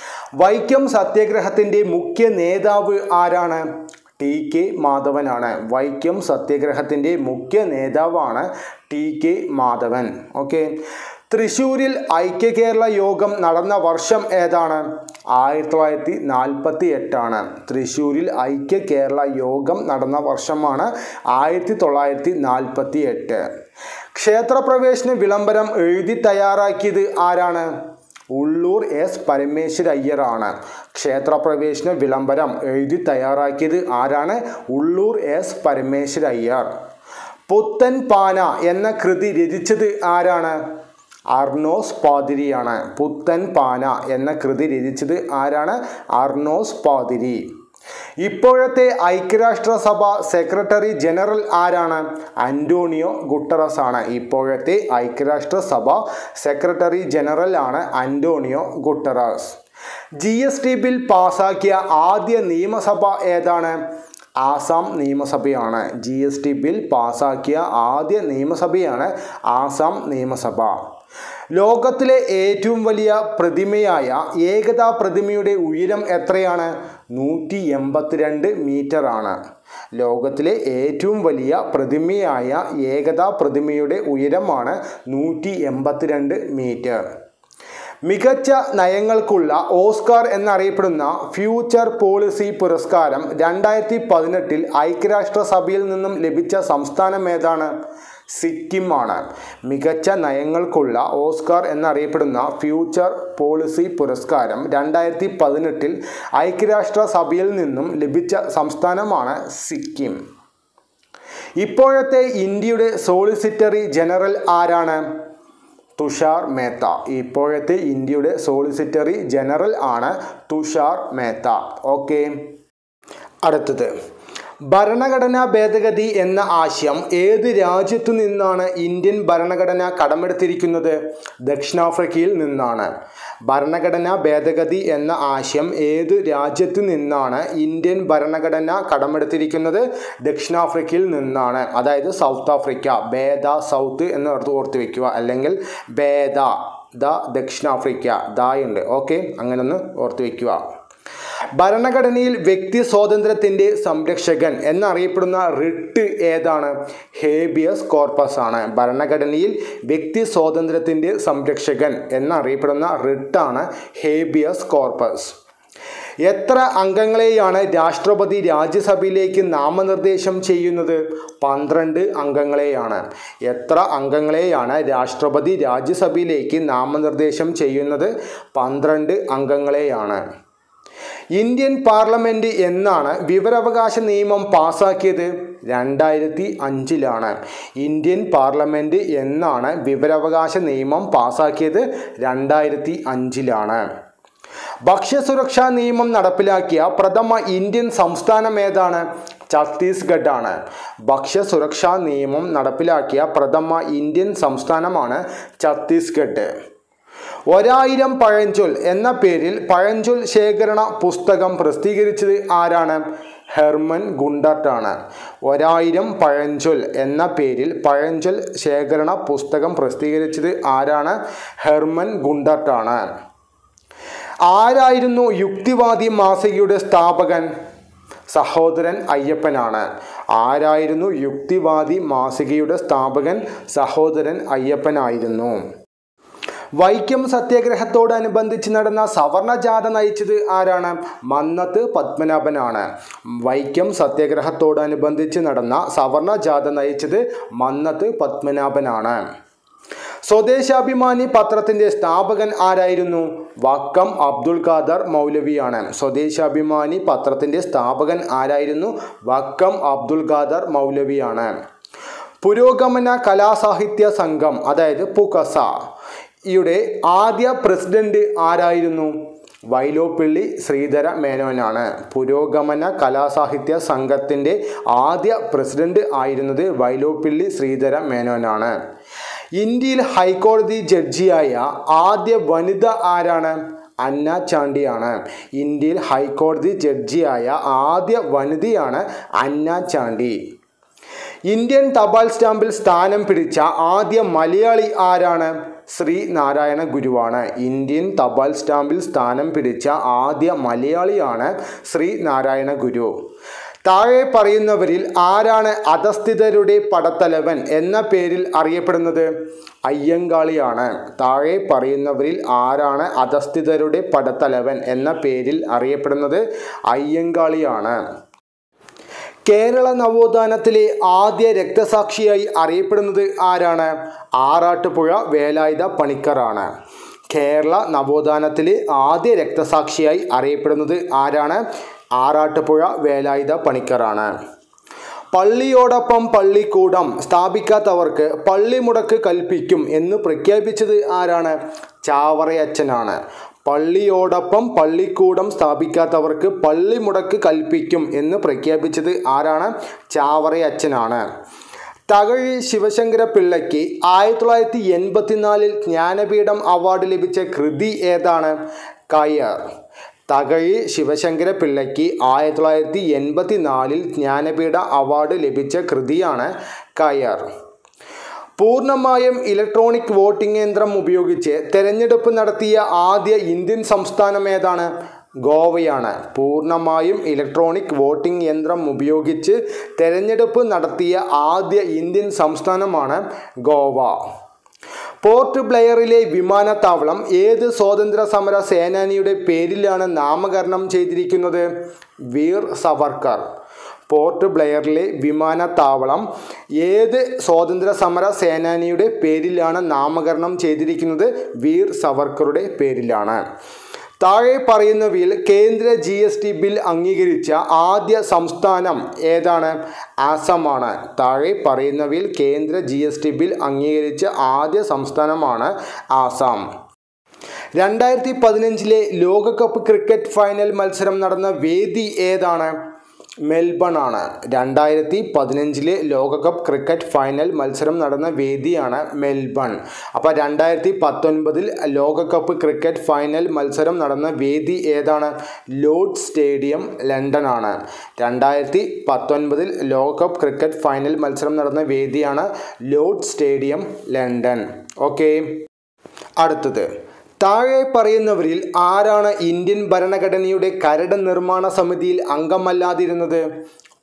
വൈക്കം സത്യാഗ്രഹത്തിൻ്റെ മുഖ്യ നേതാവ് ആരാണ് ടി കെ മാധവനാണ് വൈക്കം സത്യാഗ്രഹത്തിൻ്റെ മുഖ്യ നേതാവാണ് ടി കെ മാധവൻ ഓക്കെ തൃശ്ശൂരിൽ ഐക്യ കേരള യോഗം നടന്ന വർഷം ഏതാണ് ആയിരത്തി തൊള്ളായിരത്തി നാൽപ്പത്തി എട്ടാണ് തൃശ്ശൂരിൽ ഐക്യ കേരള യോഗം നടന്ന വർഷമാണ് ആയിരത്തി തൊള്ളായിരത്തി നാൽപ്പത്തി എട്ട് ക്ഷേത്രപ്രവേശന വിളംബരം എഴുതി തയ്യാറാക്കിയത് ആരാണ് ഉള്ളൂർ എസ് പരമേശ്വര അയ്യറാണ് ക്ഷേത്രപ്രവേശന വിളംബരം എഴുതി തയ്യാറാക്കിയത് ആരാണ് ഉള്ളൂർ എസ് പരമേശ്വര അയ്യർ പുത്തൻ പാന എന്ന കൃതി രചിച്ചത് ആരാണ് അർണോസ് പാതിരിയാണ് പുത്തൻ പാന എന്ന കൃതി രചിച്ചത് ആരാണ് അർണോസ് പാതിരി ഇപ്പോഴത്തെ ഐക്യരാഷ്ട്രസഭ സെക്രട്ടറി ജനറൽ ആരാണ് അന്റോണിയോ ഗുട്ടറസ് ആണ് ഇപ്പോഴത്തെ ഐക്യരാഷ്ട്രസഭ സെക്രട്ടറി ജനറൽ ആണ് Antonio Guterres G S T bill പാസാക്കിയ ആദ്യ നിയമസഭ ഏതാണ് ആസാം നിയമസഭയാണ് ജി എസ് ടി ബിൽ പാസാക്കിയ ആദ്യ നിയമസഭയാണ് ആസാം നിയമസഭ ലോകത്തിലെ ഏറ്റവും വലിയ പ്രതിമയായ ഏകതാ പ്രതിമയുടെ ഉയരം എത്രയാണ് നൂറ്റി എൺപത്തിരണ്ട് മീറ്റർ ആണ് ലോകത്തിലെ ഏറ്റവും വലിയ പ്രതിമയായ ഏകതാ പ്രതിമയുടെ ഉയരമാണ് നൂറ്റി എൺപത്തിരണ്ട് മീറ്റർ മികച്ച നയങ്ങൾക്കുള്ള ഓസ്കാർ എന്നറിയപ്പെടുന്ന ഫ്യൂച്ചർ പോളിസി പുരസ്കാരം രണ്ടായിരത്തി പതിനെട്ടിൽ ഐക്യരാഷ്ട്രസഭയിൽ നിന്നും ലഭിച്ച സംസ്ഥാനം ഏതാണ് സിക്കിം ആണ് മികച്ച നയങ്ങൾക്കുള്ള ഓസ്കാർ എന്നറിയപ്പെടുന്ന ഫ്യൂച്ചർ പോളിസി പുരസ്കാരം രണ്ടായിരത്തി പതിനെട്ടിൽ ഐക്യരാഷ്ട്രസഭയിൽ നിന്നും ലഭിച്ച സംസ്ഥാനമാണ് സിക്കിം ഇപ്പോഴത്തെ ഇന്ത്യയുടെ സോളിസിറ്ററി ജനറൽ ആരാണ് തുഷാർ മേത്ത ഇപ്പോഴത്തെ ഇന്ത്യയുടെ സോളിസിറ്ററി ജനറൽ ആണ് തുഷാർ മേത്ത ഓക്കെ അടുത്തത് ഭരണഘടനാ ഭേദഗതി എന്ന ആശയം ഏത് രാജ്യത്തു നിന്നാണ് ഇന്ത്യൻ ഭരണഘടന കടമെടുത്തിരിക്കുന്നത് ദക്ഷിണാഫ്രിക്കയിൽ നിന്നാണ് ഭരണഘടനാ ഭേദഗതി എന്ന ആശയം ഏത് രാജ്യത്തു നിന്നാണ് ഇന്ത്യൻ ഭരണഘടന കടമെടുത്തിരിക്കുന്നത് ദക്ഷിണാഫ്രിക്കയിൽ നിന്നാണ് അതായത് സൗത്ത് ആഫ്രിക്ക ഭേദ സൗത്ത് എന്ന് ഓർത്ത് ഓർത്ത് വെക്കുക അല്ലെങ്കിൽ ഭേദ ദ ദക്ഷിണാഫ്രിക്ക ദ ഉണ്ട് ഓക്കെ അങ്ങനെ ഒന്ന് ഓർത്ത് വെക്കുക ഭരണഘടനയിൽ വ്യക്തി സ്വാതന്ത്ര്യത്തിൻ്റെ സംരക്ഷകൻ എന്നറിയപ്പെടുന്ന റിട്ട് ഏതാണ് ഹേബിയസ് കോർപ്പസ് ആണ് ഭരണഘടനയിൽ വ്യക്തി സ്വാതന്ത്ര്യത്തിൻ്റെ സംരക്ഷകൻ എന്നറിയപ്പെടുന്ന റിട്ടാണ് ഹേബിയസ് കോർപ്പസ് എത്ര അംഗങ്ങളെയാണ് രാഷ്ട്രപതി രാജ്യസഭയിലേക്ക് നാമനിർദ്ദേശം ചെയ്യുന്നത് പന്ത്രണ്ട് അംഗങ്ങളെയാണ് എത്ര അംഗങ്ങളെയാണ് രാഷ്ട്രപതി രാജ്യസഭയിലേക്ക് നാമനിർദ്ദേശം ചെയ്യുന്നത് പന്ത്രണ്ട് അംഗങ്ങളെയാണ് ഇന്ത്യൻ പാർലമെൻറ്റ് എന്നാണ് വിവരാവകാശ നിയമം പാസാക്കിയത് രണ്ടായിരത്തി അഞ്ചിലാണ് ഇന്ത്യൻ പാർലമെൻറ്റ് എന്നാണ് വിവരാവകാശ നിയമം പാസാക്കിയത് രണ്ടായിരത്തി അഞ്ചിലാണ് ഭക്ഷ്യസുരക്ഷാ നിയമം നടപ്പിലാക്കിയ പ്രഥമ ഇന്ത്യൻ സംസ്ഥാനം ഏതാണ് ഛത്തീസ്ഗഡ് ആണ് ഭക്ഷ്യസുരക്ഷാ നിയമം നടപ്പിലാക്കിയ പ്രഥമ ഇന്ത്യൻ സംസ്ഥാനമാണ് ഛത്തീസ്ഗഡ് ഒരായിരം പഴഞ്ചൊൽ എന്ന പേരിൽ പഴഞ്ചൊൽ ശേഖരണ പുസ്തകം പ്രസിദ്ധീകരിച്ചത് ആരാണ് ഹെർമൻ ഗുണ്ടർട്ടാണ് ഒരായിരം പഴഞ്ചൊൽ എന്ന പേരിൽ പഴഞ്ചൊൽ ശേഖരണ പുസ്തകം പ്രസിദ്ധീകരിച്ചത് ആരാണ് ഹെർമൻ ഗുണ്ടർട്ടാണ് ആരായിരുന്നു യുക്തിവാദി മാസികയുടെ സ്ഥാപകൻ സഹോദരൻ അയ്യപ്പനാണ് ആരായിരുന്നു യുക്തിവാദി മാസികയുടെ സ്ഥാപകൻ സഹോദരൻ അയ്യപ്പനായിരുന്നു വൈക്കം സത്യാഗ്രഹത്തോടനുബന്ധിച്ച് നടന്ന സവർണ ജാഥ നയിച്ചത് ആരാണ് മന്നത്ത് പത്മനാഭനാണ് വൈക്കം സത്യാഗ്രഹത്തോടനുബന്ധിച്ച് നടന്ന സവർണ ജാഥ നയിച്ചത് മന്നത്ത് പത്മനാഭനാണ് സ്വദേശാഭിമാനി പത്രത്തിന്റെ സ്ഥാപകൻ ആരായിരുന്നു വക്കം അബ്ദുൽ ഖാദർ മൗലവിയാണ് സ്വദേശാഭിമാനി പത്രത്തിന്റെ സ്ഥാപകൻ ആരായിരുന്നു വക്കം അബ്ദുൽ ഖാദർ മൗലവിയാണ് പുരോഗമന കലാസാഹിത്യ സംഘം അതായത് പുകസ യുടെ ആദ്യ പ്രസിഡന്റ് ആരായിരുന്നു വൈലോപ്പിള്ളി ശ്രീധര മേനോനാണ് പുരോഗമന കലാസാഹിത്യ സംഘത്തിൻ്റെ ആദ്യ പ്രസിഡന്റ് ആയിരുന്നത് വൈലോപ്പിള്ളി ശ്രീധര മേനോനാണ് ഇന്ത്യയിൽ ഹൈക്കോടതി ജഡ്ജിയായ ആദ്യ വനിത ആരാണ് അന്ന ചാണ്ടിയാണ് ഇന്ത്യയിൽ ഹൈക്കോടതി ജഡ്ജിയായ ആദ്യ വനിതയാണ് അന്ന ചാണ്ടി ഇന്ത്യൻ തപാൽ സ്റ്റാമ്പിൽ സ്ഥാനം പിടിച്ച ആദ്യ മലയാളി ആരാണ് ശ്രീ നാരായണ ഗുരുവാണ് ഇന്ത്യൻ തപാൽ സ്റ്റാമ്പിൽ സ്ഥാനം പിടിച്ച ആദ്യ മലയാളിയാണ് ശ്രീ നാരായണ ഗുരു താഴെ പറയുന്നവരിൽ ആരാണ് അധസ്ഥിതരുടെ പടത്തലവൻ എന്ന പേരിൽ അറിയപ്പെടുന്നത് അയ്യങ്കാളിയാണ് താഴെ പറയുന്നവരിൽ ആരാണ് അധസ്ഥിതരുടെ പടത്തലവൻ എന്ന പേരിൽ അറിയപ്പെടുന്നത് അയ്യങ്കാളിയാണ് കേരള നവോത്ഥാനത്തിലെ ആദ്യ രക്തസാക്ഷിയായി അറിയപ്പെടുന്നത് ആരാണ് ആറാട്ടുപുഴ വേലായുധ പണിക്കറാണ് കേരള നവോത്ഥാനത്തിലെ ആദ്യ രക്തസാക്ഷിയായി അറിയപ്പെടുന്നത് ആരാണ് ആറാട്ടുപുഴ വേലായുധ പണിക്കറാണ് പള്ളിയോടൊപ്പം പള്ളിക്കൂടം സ്ഥാപിക്കാത്തവർക്ക് പള്ളിമുടക്ക് കൽപ്പിക്കും എന്ന് പ്രഖ്യാപിച്ചത് ആരാണ് ചാവറയച്ചനാണ് പള്ളിയോടൊപ്പം പള്ളിക്കൂടം സ്ഥാപിക്കാത്തവർക്ക് പള്ളിമുടക്ക് കൽപ്പിക്കും എന്ന് പ്രഖ്യാപിച്ചത് ആരാണ് ചാവറയച്ചനാണ് തകഴി ശിവശങ്കര പിള്ളയ്ക്ക് ആയിരത്തി തൊള്ളായിരത്തി എൺപത്തിനാലിൽ ജ്ഞാനപീഠം അവാർഡ് ലഭിച്ച കൃതി ഏതാണ് കയർ തകഴി ശിവശങ്കര പിള്ളയ്ക്ക് ആയിരത്തി തൊള്ളായിരത്തി എൺപത്തി നാലിൽ ജ്ഞാനപീഠ അവാർഡ് ലഭിച്ച കൃതിയാണ് കയർ പൂർണ്ണമായും ഇലക്ട്രോണിക് വോട്ടിംഗ് യന്ത്രം ഉപയോഗിച്ച് തെരഞ്ഞെടുപ്പ് നടത്തിയ ആദ്യ ഇന്ത്യൻ സംസ്ഥാനം ഏതാണ് ഗോവയാണ് പൂർണ്ണമായും ഇലക്ട്രോണിക് വോട്ടിംഗ് യന്ത്രം ഉപയോഗിച്ച് തെരഞ്ഞെടുപ്പ് നടത്തിയ ആദ്യ ഇന്ത്യൻ സംസ്ഥാനമാണ് ഗോവ പോർട്ട് ബ്ലെയറിലെ വിമാനത്താവളം ഏത് സ്വാതന്ത്ര്യ സമര സേനാനിയുടെ പേരിലാണ് നാമകരണം ചെയ്തിരിക്കുന്നത് വീർ സവർക്കർ പോർട്ട് ബ്ലെയറിലെ വിമാനത്താവളം ഏത് സ്വാതന്ത്ര്യ സമര സേനാനിയുടെ പേരിലാണ് നാമകരണം ചെയ്തിരിക്കുന്നത് വീർ സവർക്കറുടെ പേരിലാണ് താഴെ പറയുന്നവയിൽ കേന്ദ്ര ജി എസ് ടി ബിൽ അംഗീകരിച്ച ആദ്യ സംസ്ഥാനം ഏതാണ് ആസാമാണ് താഴെ പറയുന്നവയിൽ കേന്ദ്ര ജി എസ് ടി ബിൽ അംഗീകരിച്ച ആദ്യ സംസ്ഥാനമാണ് ആസാം രണ്ടായിരത്തി പതിനഞ്ചിലെ ലോകകപ്പ് ക്രിക്കറ്റ് ഫൈനൽ മത്സരം നടന്ന വേദി ഏതാണ് മെൽബൺ ആണ് രണ്ടായിരത്തി പതിനഞ്ചിലെ ലോകകപ്പ് ക്രിക്കറ്റ് ഫൈനൽ മത്സരം നടന്ന വേദിയാണ് മെൽബൺ അപ്പോൾ രണ്ടായിരത്തി പത്തൊൻപതിൽ ലോകകപ്പ് ക്രിക്കറ്റ് ഫൈനൽ മത്സരം നടന്ന വേദി ഏതാണ് ലോഡ് സ്റ്റേഡിയം ലണ്ടൻ ആണ് രണ്ടായിരത്തി പത്തൊൻപതിൽ ലോകകപ്പ് ക്രിക്കറ്റ് ഫൈനൽ മത്സരം നടന്ന വേദിയാണ് ലോഡ് സ്റ്റേഡിയം ലണ്ടൻ ഓക്കെ അടുത്തത് താഴെ പറയുന്നവരിൽ ആരാണ് ഇന്ത്യൻ ഭരണഘടനയുടെ കരട് നിർമ്മാണ സമിതിയിൽ അംഗമല്ലാതിരുന്നത്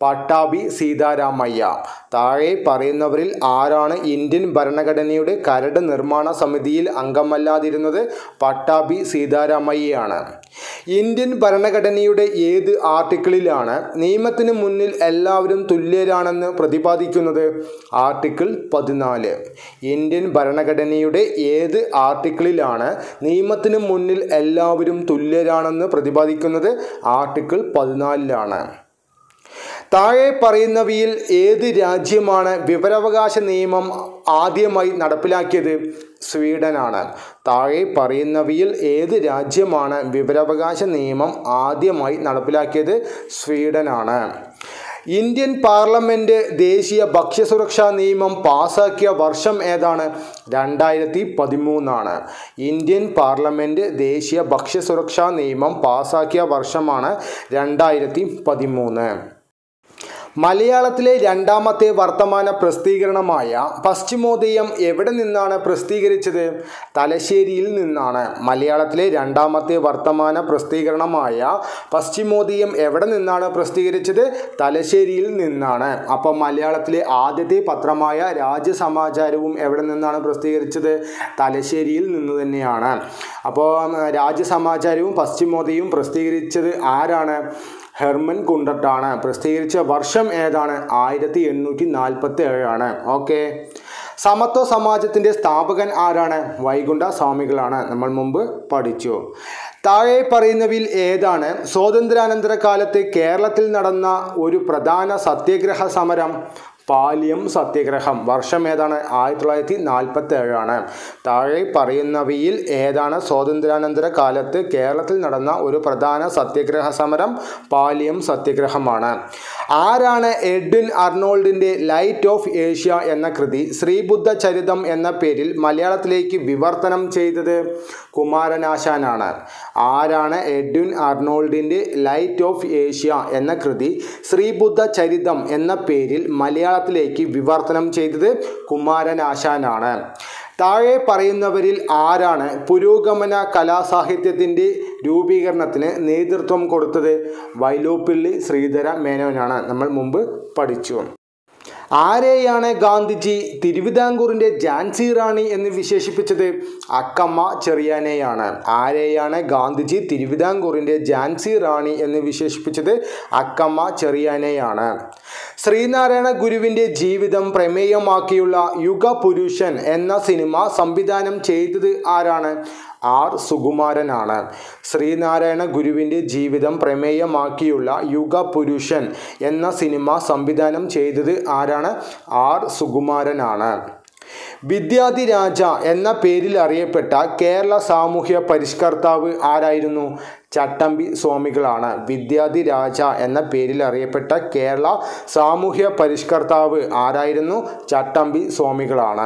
പട്ടാഭി സീതാരാമയ്യ താഴെ പറയുന്നവരിൽ ആരാണ് ഇന്ത്യൻ ഭരണഘടനയുടെ കരട് നിർമ്മാണ സമിതിയിൽ അംഗമല്ലാതിരുന്നത് പട്ടാഭി സീതാരാമയ്യയാണ് ഇന്ത്യൻ ഭരണഘടനയുടെ ഏത് ആർട്ടിക്കിളിലാണ് നിയമത്തിന് മുന്നിൽ എല്ലാവരും തുല്യരാണെന്ന് പ്രതിപാദിക്കുന്നത് ആർട്ടിക്കിൾ പതിനാല് ഇന്ത്യൻ ഭരണഘടനയുടെ ഏത് ആർട്ടിക്കിളിലാണ് നിയമത്തിന് മുന്നിൽ എല്ലാവരും തുല്യരാണെന്ന് പ്രതിപാദിക്കുന്നത് ആർട്ടിക്കിൾ പതിനാലിലാണ് താഴെ പറയുന്നവയിൽ ഏത് രാജ്യമാണ് വിവരാവകാശ നിയമം ആദ്യമായി നടപ്പിലാക്കിയത് സ്വീഡനാണ് താഴെ പറയുന്നവയിൽ ഏത് രാജ്യമാണ് വിവരാവകാശ നിയമം ആദ്യമായി നടപ്പിലാക്കിയത് സ്വീഡനാണ് ഇന്ത്യൻ പാർലമെൻറ്റ് ദേശീയ ഭക്ഷ്യസുരക്ഷാ നിയമം പാസാക്കിയ വർഷം ഏതാണ് രണ്ടായിരത്തി പതിമൂന്നാണ് ഇന്ത്യൻ പാർലമെൻറ്റ് ദേശീയ ഭക്ഷ്യസുരക്ഷാ നിയമം പാസാക്കിയ വർഷമാണ് രണ്ടായിരത്തി പതിമൂന്ന് മലയാളത്തിലെ രണ്ടാമത്തെ വർത്തമാന പ്രസിദ്ധീകരണമായ പശ്ചിമോദയം എവിടെ നിന്നാണ് പ്രസിദ്ധീകരിച്ചത് തലശ്ശേരിയിൽ നിന്നാണ് മലയാളത്തിലെ രണ്ടാമത്തെ വർത്തമാന പ്രസിദ്ധീകരണമായ പശ്ചിമോദയം എവിടെ നിന്നാണ് പ്രസിദ്ധീകരിച്ചത് തലശ്ശേരിയിൽ നിന്നാണ് അപ്പോൾ മലയാളത്തിലെ ആദ്യത്തെ പത്രമായ രാജ്യസമാചാരവും എവിടെ നിന്നാണ് പ്രസിദ്ധീകരിച്ചത് തലശ്ശേരിയിൽ നിന്ന് തന്നെയാണ് അപ്പോൾ രാജ്യസമാചാരവും പശ്ചിമോദയവും പ്രസിദ്ധീകരിച്ചത് ആരാണ് ഹെർമൻ കുണ്ടട്ടാണ് പ്രസിദ്ധീകരിച്ച വർഷം ഏതാണ് ആയിരത്തി എണ്ണൂറ്റി നാൽപ്പത്തി ഏഴാണ് ഓക്കെ സമത്വ സമാജത്തിൻ്റെ സ്ഥാപകൻ ആരാണ് വൈകുണ്ഠ സ്വാമികളാണ് നമ്മൾ മുമ്പ് പഠിച്ചു താഴെ പറയുന്നവയിൽ ഏതാണ് സ്വാതന്ത്ര്യാനന്തര കാലത്ത് കേരളത്തിൽ നടന്ന ഒരു പ്രധാന സത്യാഗ്രഹ സമരം പാലിയം സത്യാഗ്രഹം വർഷം ഏതാണ് ആയിരത്തി തൊള്ളായിരത്തി നാൽപ്പത്തി ഏഴാണ് താഴെ പറയുന്നവയിൽ ഏതാണ് സ്വാതന്ത്ര്യാനന്തര കാലത്ത് കേരളത്തിൽ നടന്ന ഒരു പ്രധാന സത്യാഗ്രഹ സമരം പാലിയം സത്യാഗ്രഹമാണ് ആരാണ് എഡ്വിൻ അർണോൾഡിൻ്റെ ലൈറ്റ് ഓഫ് ഏഷ്യ എന്ന കൃതി ശ്രീബുദ്ധ ചരിതം എന്ന പേരിൽ മലയാളത്തിലേക്ക് വിവർത്തനം ചെയ്തത് കുമാരനാശാനാണ് ആരാണ് എഡ്വിൻ അർണോൾഡിൻ്റെ ലൈറ്റ് ഓഫ് ഏഷ്യ എന്ന കൃതി ശ്രീബുദ്ധ ചരിതം എന്ന പേരിൽ മലയാളത്തിലേക്ക് വിവർത്തനം ചെയ്തത് കുമാരനാശാനാണ് താഴെ പറയുന്നവരിൽ ആരാണ് പുരോഗമന കലാസാഹിത്യത്തിൻ്റെ രൂപീകരണത്തിന് നേതൃത്വം കൊടുത്തത് വൈലോപ്പിള്ളി ശ്രീധര മേനോനാണ് നമ്മൾ മുമ്പ് പഠിച്ചു ആരെയാണ് ഗാന്ധിജി തിരുവിതാംകൂറിൻ്റെ ജാൻസി റാണി എന്ന് വിശേഷിപ്പിച്ചത് അക്കമ്മ ചെറിയാനെയാണ് ആരെയാണ് ഗാന്ധിജി തിരുവിതാംകൂറിൻ്റെ ജാൻസി റാണി എന്ന് വിശേഷിപ്പിച്ചത് അക്കമ്മ ചെറിയാനെയാണ് ശ്രീനാരായണ ഗുരുവിൻ്റെ ജീവിതം പ്രമേയമാക്കിയുള്ള യുഗപുരുഷൻ എന്ന സിനിമ സംവിധാനം ചെയ്തത് ആരാണ് ആർ സുകുമാരനാണ് ശ്രീനാരായണ ഗുരുവിൻ്റെ ജീവിതം പ്രമേയമാക്കിയുള്ള യുഗപുരുഷൻ എന്ന സിനിമ സംവിധാനം ചെയ്തത് ആരാണ് ആർ സുകുമാരനാണ് വിദ്യാധിരാജ എന്ന പേരിൽ അറിയപ്പെട്ട കേരള സാമൂഹ്യ പരിഷ്കർത്താവ് ആരായിരുന്നു ചട്ടമ്പി സ്വാമികളാണ് വിദ്യാധിരാജ എന്ന പേരിൽ അറിയപ്പെട്ട കേരള സാമൂഹ്യ പരിഷ്കർത്താവ് ആരായിരുന്നു ചട്ടമ്പി സ്വാമികളാണ്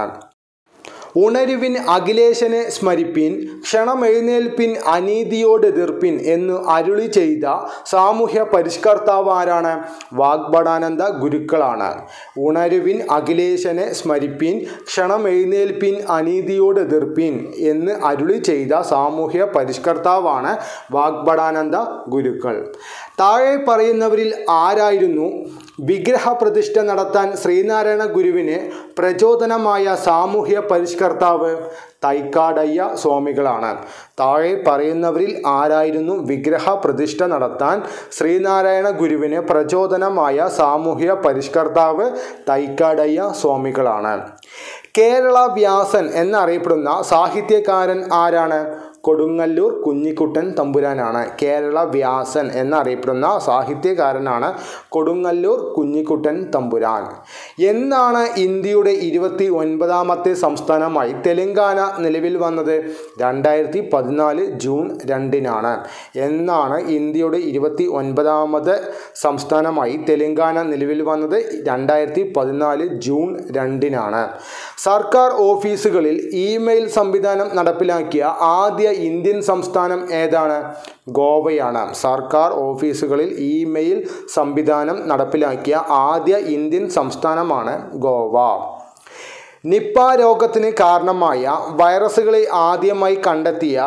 ഉണരുവിൻ അഖിലേശനെ സ്മരിപ്പിൻ ക്ഷണമെഴുന്നേൽപ്പിൻ അനീതിയോട് എതിർപ്പിൻ എന്ന് അരുളി ചെയ്ത സാമൂഹ്യ പരിഷ്കർത്താവ് ആരാണ് വാഗ്ഭടാനന്ദ ഗുരുക്കളാണ് ഉണരുവിൻ അഖിലേശനെ സ്മരിപ്പിൻ ക്ഷണമെഴുന്നേൽപ്പിൻ അനീതിയോട് എതിർപ്പിൻ എന്ന് അരുളി ചെയ്ത സാമൂഹ്യ പരിഷ്കർത്താവാണ് വാഗ്ഭടാനന്ദ ഗുരുക്കൾ താഴെ പറയുന്നവരിൽ ആരായിരുന്നു വിഗ്രഹ പ്രതിഷ്ഠ നടത്താൻ ശ്രീനാരായണ ഗുരുവിന് പ്രചോദനമായ സാമൂഹ്യ പരിഷ്കർത്താവ് തൈക്കാടയ്യ സ്വാമികളാണ് താഴെ പറയുന്നവരിൽ ആരായിരുന്നു വിഗ്രഹ പ്രതിഷ്ഠ നടത്താൻ ശ്രീനാരായണ ഗുരുവിന് പ്രചോദനമായ സാമൂഹ്യ പരിഷ്കർത്താവ് തൈക്കാടയ്യ സ്വാമികളാണ് കേരള വ്യാസൻ എന്നറിയപ്പെടുന്ന സാഹിത്യകാരൻ ആരാണ് കൊടുങ്ങല്ലൂർ കുഞ്ഞിക്കുട്ടൻ തമ്പുരാനാണ് കേരള വ്യാസൻ എന്നറിയപ്പെടുന്ന സാഹിത്യകാരനാണ് കൊടുങ്ങല്ലൂർ കുഞ്ഞിക്കുട്ടൻ തമ്പുരാൻ എന്നാണ് ഇന്ത്യയുടെ ഇരുപത്തി ഒൻപതാമത്തെ സംസ്ഥാനമായി തെലങ്കാന നിലവിൽ വന്നത് രണ്ടായിരത്തി പതിനാല് ജൂൺ രണ്ടിനാണ് എന്നാണ് ഇന്ത്യയുടെ ഇരുപത്തി ഒൻപതാമത് സംസ്ഥാനമായി തെലങ്കാന നിലവിൽ വന്നത് രണ്ടായിരത്തി പതിനാല് ജൂൺ രണ്ടിനാണ് സർക്കാർ ഓഫീസുകളിൽ ഇമെയിൽ സംവിധാനം നടപ്പിലാക്കിയ ആദ്യ ഇന്ത്യൻ സംസ്ഥാനം ഏതാണ് ഗോവയാണ് സർക്കാർ ഓഫീസുകളിൽ ഇമെയിൽ സംവിധാനം നടപ്പിലാക്കിയ ആദ്യ ഇന്ത്യൻ സംസ്ഥാനമാണ് ഗോവ നിപ്പ രോഗത്തിന് കാരണമായ വൈറസുകളെ ആദ്യമായി കണ്ടെത്തിയ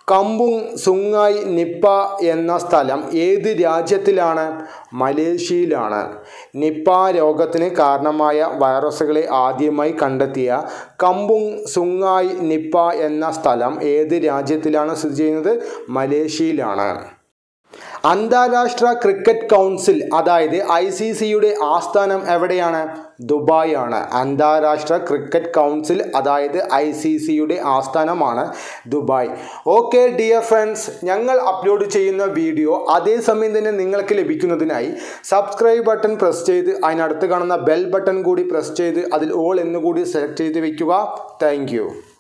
കമ്പുങ് സുങ്ങായ് നിപ്പ എന്ന സ്ഥലം ഏത് രാജ്യത്തിലാണ് മലേഷ്യയിലാണ് നിപ്പ രോഗത്തിന് കാരണമായ വൈറസുകളെ ആദ്യമായി കണ്ടെത്തിയ കമ്പുങ് സുങ്ങായ് നിപ്പ എന്ന സ്ഥലം ഏത് രാജ്യത്തിലാണ് സ്ഥിതി ചെയ്യുന്നത് മലേഷ്യയിലാണ് അന്താരാഷ്ട്ര ക്രിക്കറ്റ് കൗൺസിൽ അതായത് ഐ സി സിയുടെ ആസ്ഥാനം എവിടെയാണ് ദുബായ് ആണ് അന്താരാഷ്ട്ര ക്രിക്കറ്റ് കൗൺസിൽ അതായത് ഐ സി സിയുടെ ആസ്ഥാനമാണ് ദുബായ് ഓക്കെ ഡിയർ ഫ്രണ്ട്സ് ഞങ്ങൾ അപ്ലോഡ് ചെയ്യുന്ന വീഡിയോ അതേസമയം തന്നെ നിങ്ങൾക്ക് ലഭിക്കുന്നതിനായി സബ്സ്ക്രൈബ് ബട്ടൺ പ്രസ് ചെയ്ത് അതിനടുത്ത് കാണുന്ന ബെൽ ബട്ടൺ കൂടി പ്രസ് ചെയ്ത് അതിൽ ഓൾ എന്നുകൂടി സെലക്ട് ചെയ്ത് വെക്കുക താങ്ക്